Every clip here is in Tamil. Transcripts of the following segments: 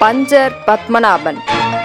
பஞ்சர் பத்மநாபன்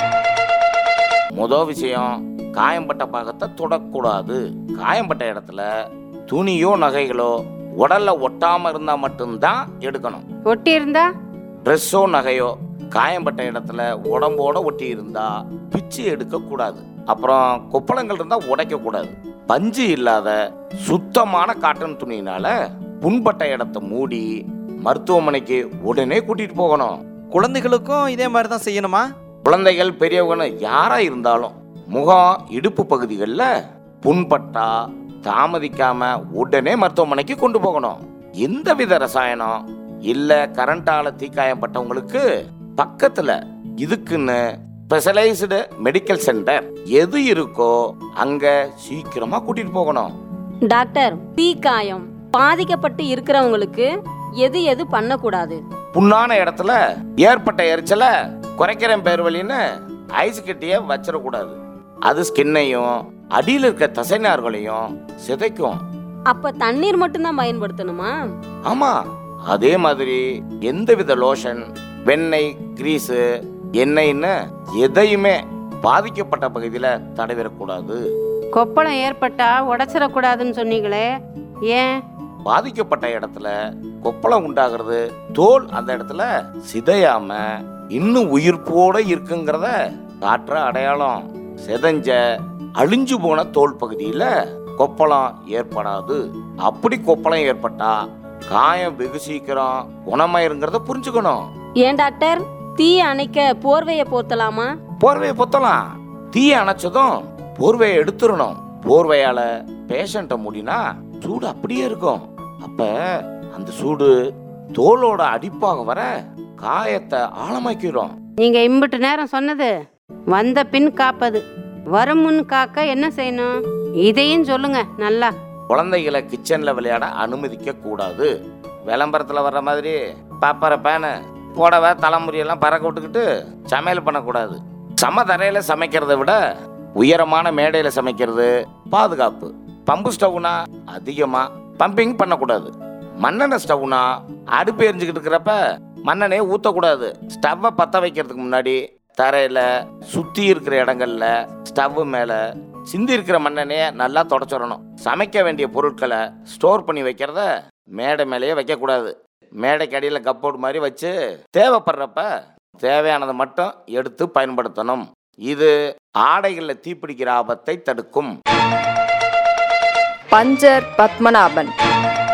முதல் விஷயம் காயம்பட்ட பாகத்தை தொடக்கூடாது காயம்பட்ட இடத்துல துணியோ நகைகளோ உடல்ல ஒட்டாம இருந்தா மட்டும்தான் எடுக்கணும் ஒட்டி இருந்தா ட்ரெஸ்ஸோ நகையோ காயம்பட்ட இடத்துல உடம்போட ஒட்டி இருந்தா பிச்சு எடுக்க கூடாது அப்புறம் கொப்பளங்கள் இருந்தா உடைக்க கூடாது பஞ்சு இல்லாத சுத்தமான காட்டன் துணியினால புண்பட்ட இடத்த மூடி மருத்துவமனைக்கு உடனே கூட்டிட்டு போகணும் குழந்தைகளுக்கும் இதே மாதிரி தான் செய்யணுமா குழந்தைகள் பெரியவங்க யாரா இருந்தாலும் முகம் இடுப்பு பகுதிகளில் புண்பட்டா தாமதிக்காம உடனே மருத்துவமனைக்கு கொண்டு போகணும் எந்தவித ரசாயனம் இல்ல கரண்டால தீக்காயப்பட்டவங்களுக்கு பக்கத்துல இதுக்குன்னு ஸ்பெஷலைஸ்டு மெடிக்கல் சென்டர் எது இருக்கோ அங்க சீக்கிரமா கூட்டிட்டு போகணும் டாக்டர் தீக்காயம் பாதிக்கப்பட்டு இருக்கிறவங்களுக்கு எது எது பண்ணக்கூடாது புண்ணான இடத்துல ஏற்பட்ட எரிச்சலை குறைக்கிறேன் பேர் வழின்னு ஐஸ் கட்டிய வச்சிடக்கூடாது அது ஸ்கின்னையும் அடியில் இருக்க தசைநார்களையும் சிதைக்கும் அப்ப தண்ணீர் மட்டும்தான் பயன்படுத்தணுமா ஆமா அதே மாதிரி எந்தவித லோஷன் வெண்ணெய் கிரீஸு எண்ணெய்ன்னு எதையுமே பாதிக்கப்பட்ட பகுதியில தடவிடக்கூடாது கொப்பளம் ஏற்பட்டா உடைச்சிடக்கூடாதுன்னு சொன்னீங்களே ஏன் பாதிக்கப்பட்ட இடத்துல கொப்பளம் உண்டாகிறது தோல் அந்த இடத்துல சிதையாம இன்னும் உயிர்ப்போட இருக்குங்கிறத காட்டுற அடையாளம் சிதைஞ்ச அழிஞ்சு போன தோல் பகுதியில கொப்பளம் ஏற்படாது அப்படி கொப்பளம் ஏற்பட்டா காயம் வெகு சீக்கிரம் குணமாயிருங்கிறத புரிஞ்சுக்கணும் ஏன் டாக்டர் தீ அணைக்க போர்வையை போத்தலாமா போர்வையை பொத்தலாம் தீயை அணைச்சதும் போர்வையை எடுத்துடணும் போர்வையால பேஷண்ட்டை மூடினா சூடு அப்படியே இருக்கும் அப்ப அந்த சூடு தோலோட அடிப்பாக வர காயத்தை ஆழமாக்கிடும் நீங்க இம்பிட்டு நேரம் சொன்னது வந்த பின் காப்பது வரும் முன் காக்க என்ன செய்யணும் இதையும் சொல்லுங்க நல்லா குழந்தைகளை கிச்சன்ல விளையாட அனுமதிக்க கூடாது விளம்பரத்துல வர்ற மாதிரி பாப்பர பேனு புடவை தலைமுறையெல்லாம் பறக்க விட்டுக்கிட்டு சமையல் பண்ணக்கூடாது சம தரையில சமைக்கிறத விட உயரமான மேடையில சமைக்கிறது பாதுகாப்பு பம்பு ஸ்டவ்னா அதிகமா பம்பிங் பண்ணக்கூடாது மண்ணெண்ணெய் ஸ்டவ்னா அடுப்பு எரிஞ்சுக்கிட்டு இருக்கிறப்ப மண்ணெண்ணெயை ஊற்றக்கூடாது ஸ்டவ்வை பற்ற வைக்கிறதுக்கு முன்னாடி தரையில சுத்தி இருக்கிற இடங்கள்ல ஸ்டவ் மேல சிந்தி இருக்கிற மண்ணெண்ணெயை நல்லா தொடச்சிடணும் சமைக்க வேண்டிய பொருட்களை ஸ்டோர் பண்ணி வைக்கிறத மேடை மேலேயே வைக்கக்கூடாது மேடைக்கு அடியில் கப்போர்ட் மாதிரி வச்சு தேவைப்படுறப்ப தேவையானதை மட்டும் எடுத்து பயன்படுத்தணும் இது ஆடைகளில் தீப்பிடிக்கிற ஆபத்தை தடுக்கும் பஞ்சர் பத்மநாபன்